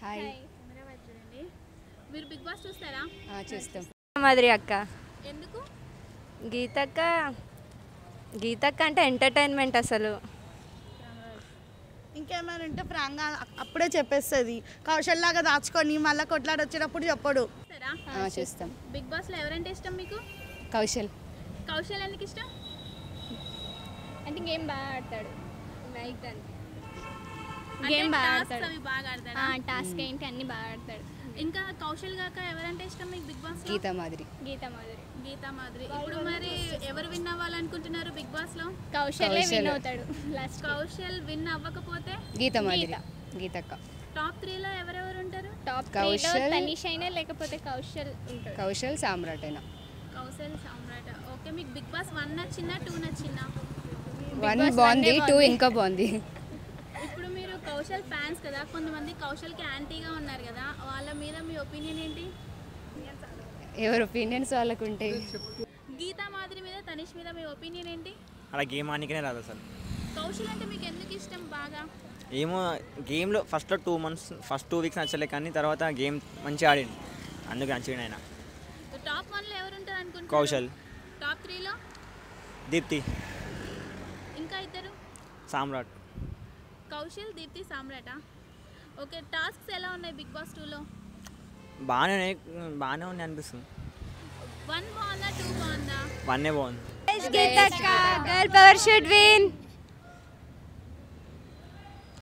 Hi camera వైపు చూడండి మీరు బిగ్ బాస్ చూస్తారా ఆ, చూస్తాం మాదిరి అక్క ఎందుకు గీతక్క గీతక్క అంటే ఎంటర్టైన్మెంట్ అసలు ఇంకేమైనా ఉంటే ఫ్రాంక్గా అప్పుడే చెప్పేస్తుంది కౌశల్లాగా దాచుకొని మళ్ళీ కొట్లాడి వచ్చేటప్పుడు చెప్పడు చూస్తారా ఆ, చూస్తాం బిగ్ బాస్ లో ఎవరంటే ఇష్టం మీకు కౌశల్ కౌశల్ ఎందుకు ఇష్టం అంటే గేమ్ బాగా ఆడతాడు లైక్ అంటే గేమ్ బాగా tasks ఆడతాడు అవి బాగా ఆడతాడా టాస్క్ ఏంటి అన్ని బాగా ఆడతాడు ఇంకా కౌశల్ గాక ఎవరంటే ఇష్టం మీకు బిగ్ బాస్ లో గీతా మాదిరి గీత మాధురి గీతా మాదిరి ఇప్పుడు మరి ఎవరు విన్ అవ్వాలనుకుంటున్నారు బిగ్ బాస్ లో కౌశలే విన్ కౌశల్. అవుతాడు లాస్ట్ కౌశల్ విన్ అవ్వకపోతే గీతా మాదిరి గీతక్క టాప్ త్రీలో ఎవరెవరు ఉంటారు టాప్ కౌశల్. తనీష్ అయినా లేకపోతే కౌశల్ ఉంటాడు కౌశల్ సామ్రాట్ అయినా కౌశల్ సామ్రాట్ ఓకే మీకు బిగ్ బాస్ వన్ నచ్చిందా టూ నచ్చిందా వన్ Boss బాగుంది one ఏ టూ బాగుంది. ఇంకా బాగుంది ఇప్పుడు మీరు కౌశల్ ఫ్యాన్స్ కదా కొంతమంది కౌశల్కి యాంటీగా ఉన్నారు కదా వాళ్ళ మీద మీ ఒపీనియన్ ఏంటి ఎవరి ఒపీనియన్స్ వాళ్ళకు ఉంటాయి గీతా మాదిరి మీద తనిష్ మీద మీ ఒపీనియన్ ఏంటి అలా గేమ్ ఆనికనే రాదు అసలు కౌశల్ అంటే మీకు ఎందుకు ఇష్టం బాగా ఏమో గేమ్లో first two months first two weeks నచ్చలే కానీ తర్వాత గేమ్ మంచిగా ఆడింది అందుకు నచ్చిండు ఆయన టాప్ వన్లో ఎవరు ఉంటారు అనుకుంటున్నారు కౌశల్ టాప్ త్రీలో దీప్తి ఇంకా ఇద్దరు సామ్రాట్ కౌశల్ దీప్తి సామ్రాటా ఓకే టాస్క్స్ ఎలా ఉన్నాయి బిగ్ బాస్ టూలో బాగానే ఉన్నాయి బాగానే ఉంది అనిపిస్తుంది వన్ బాగుందా టూ బాగుందా వన్నే బాగుంది గీతక్క గర్ల్ పవర్ షుడ్ విన్